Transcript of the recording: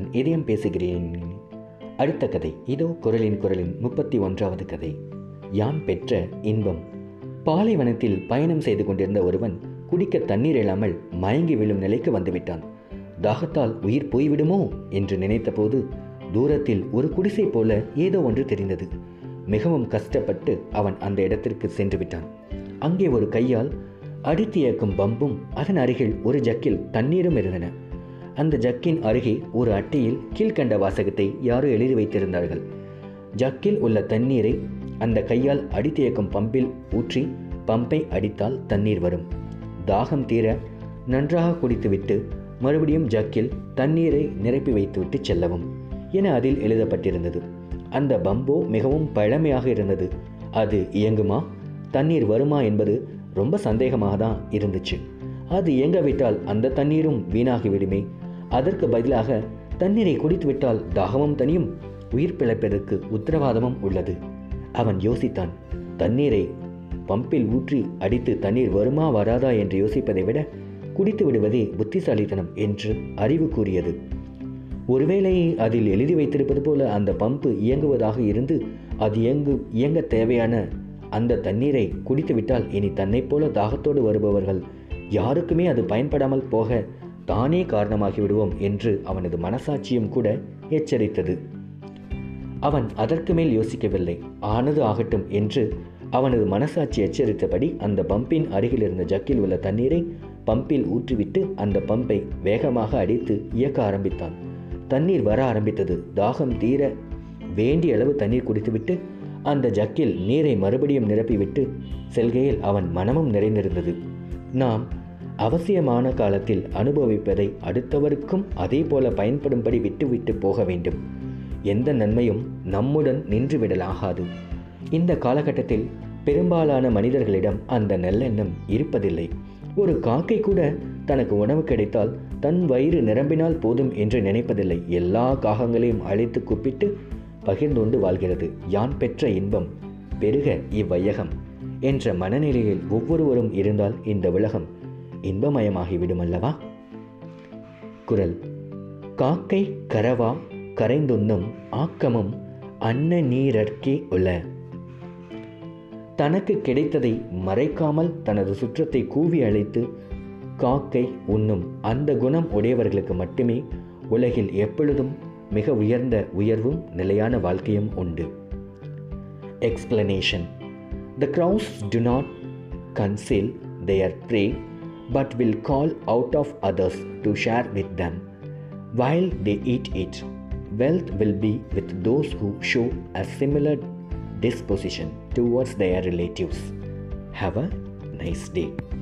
இதயம் பேசுகிறேன் அடுத்த கதை இதோ குரலின் குரலின் முப்பத்தி ஒன்றாவது கதை யான் பெற்ற இன்பம் பாலைவனத்தில் பயணம் செய்து கொண்டிருந்த ஒருவன் குடிக்க தண்ணீர் இல்லாமல் மயங்கி விழும் நிலைக்கு வந்துவிட்டான் தாகத்தால் உயிர் போய்விடுமோ என்று நினைத்தபோது தூரத்தில் ஒரு குடிசை போல ஏதோ ஒன்று தெரிந்தது மிகவும் கஷ்டப்பட்டு அவன் அந்த இடத்திற்கு சென்று விட்டான் அங்கே ஒரு கையால் அடித்து இயக்கும் பம்பும் அதன் அருகில் ஒரு ஜக்கில் தண்ணீரும் இருந்தன அந்த ஜக்கின் அருகே ஒரு அட்டையில் கீழ்கண்ட வாசகத்தை யாரோ எழுதி வைத்திருந்தார்கள் ஜக்கில் உள்ள தண்ணீரை அந்த கையால் அடித்து இயக்கும் பம்பில் ஊற்றி பம்பை அடித்தால் தண்ணீர் வரும் தாகம் தீர நன்றாக குடித்துவிட்டு மறுபடியும் ஜக்கில் தண்ணீரை நிரப்பி வைத்துவிட்டு செல்லவும் என அதில் எழுதப்பட்டிருந்தது அந்த பம்போ மிகவும் பழமையாக இருந்தது அது இயங்குமா தண்ணீர் வருமா என்பது ரொம்ப சந்தேகமாக தான் இருந்துச்சு அது இயங்க விட்டால் அந்த தண்ணீரும் வீணாகி விடுமே அதற்கு பதிலாக தண்ணீரை குடித்துவிட்டால் தாகமும் தனியும் உயிர் பிழைப்பதற்கு உத்தரவாதமும் உள்ளது அவன் யோசித்தான் தண்ணீரை பம்பில் ஊற்றி அடித்து தண்ணீர் வருமா வராதா என்று யோசிப்பதை விட குடித்து விடுவதே புத்திசாலித்தனம் என்று அறிவு கூறியது ஒருவேளை அதில் எழுதி வைத்திருப்பது போல அந்த பம்பு இயங்குவதாக இருந்து அது இயங்கு இயங்க தேவையான அந்த தண்ணீரை குடித்துவிட்டால் இனி தன்னைப் போல தாகத்தோடு வருபவர்கள் யாருக்குமே அது பயன்படாமல் போக தானே காரணமாகி விடுவோம் என்று அவனது மனசாட்சியும் கூட எச்சரித்தது அவன் அதற்கு மேல் யோசிக்கவில்லை ஆனது ஆகட்டும் என்று அவனது மனசாட்சி எச்சரித்தபடி அந்த பம்பின் அருகில் இருந்த ஜக்கில் உள்ள தண்ணீரை பம்பில் ஊற்றிவிட்டு அந்த பம்பை வேகமாக அடித்து இயக்க ஆரம்பித்தான் தண்ணீர் வர ஆரம்பித்தது தாகம் தீர வேண்டிய அளவு தண்ணீர் குடித்துவிட்டு அந்த ஜக்கில் நீரை மறுபடியும் நிரப்பிவிட்டு செல்கையில் அவன் மனமும் நிறைந்திருந்தது நாம் அவசியமான காலத்தில் அனுபவிப்பதை அடுத்தவருக்கும் அதே போல பயன்படும்படி விட்டுவிட்டு போக வேண்டும் எந்த நன்மையும் நம்முடன் நின்றுவிடலாகாது இந்த காலகட்டத்தில் பெரும்பாலான மனிதர்களிடம் அந்த நல்லெண்ணம் இருப்பதில்லை ஒரு காக்கை கூட தனக்கு உணவு கிடைத்தால் தன் வயிறு நிரம்பினால் போதும் என்று நினைப்பதில்லை எல்லா காகங்களையும் அழைத்து கூப்பிட்டு பகிர்ந்துண்டு வாழ்கிறது யான் பெற்ற இன்பம் பெருக இவ்வையகம் என்ற மனநிலையில் ஒவ்வொருவரும் இருந்தால் இந்த உலகம் இன்பமயமாகிவிடும் அல்லவா குரல் காக்கை கரவா கரைந்துண்ணும் ஆக்கமும் அன்ன நீரற்கே உள்ள தனக்கு கிடைத்ததை மறைக்காமல் தனது சுற்றத்தை கூவி அழைத்து காக்கை உண்ணும் அந்த குணம் உடையவர்களுக்கு மட்டுமே உலகில் எப்பொழுதும் மிக உயர்ந்த உயர்வும் நிலையான வாழ்க்கையும் உண்டு explanation the crows do not conceal their prey but will call out of others to share with them while they eat it. Wealth will be with those who show a similar disposition towards their relatives. Have a nice day.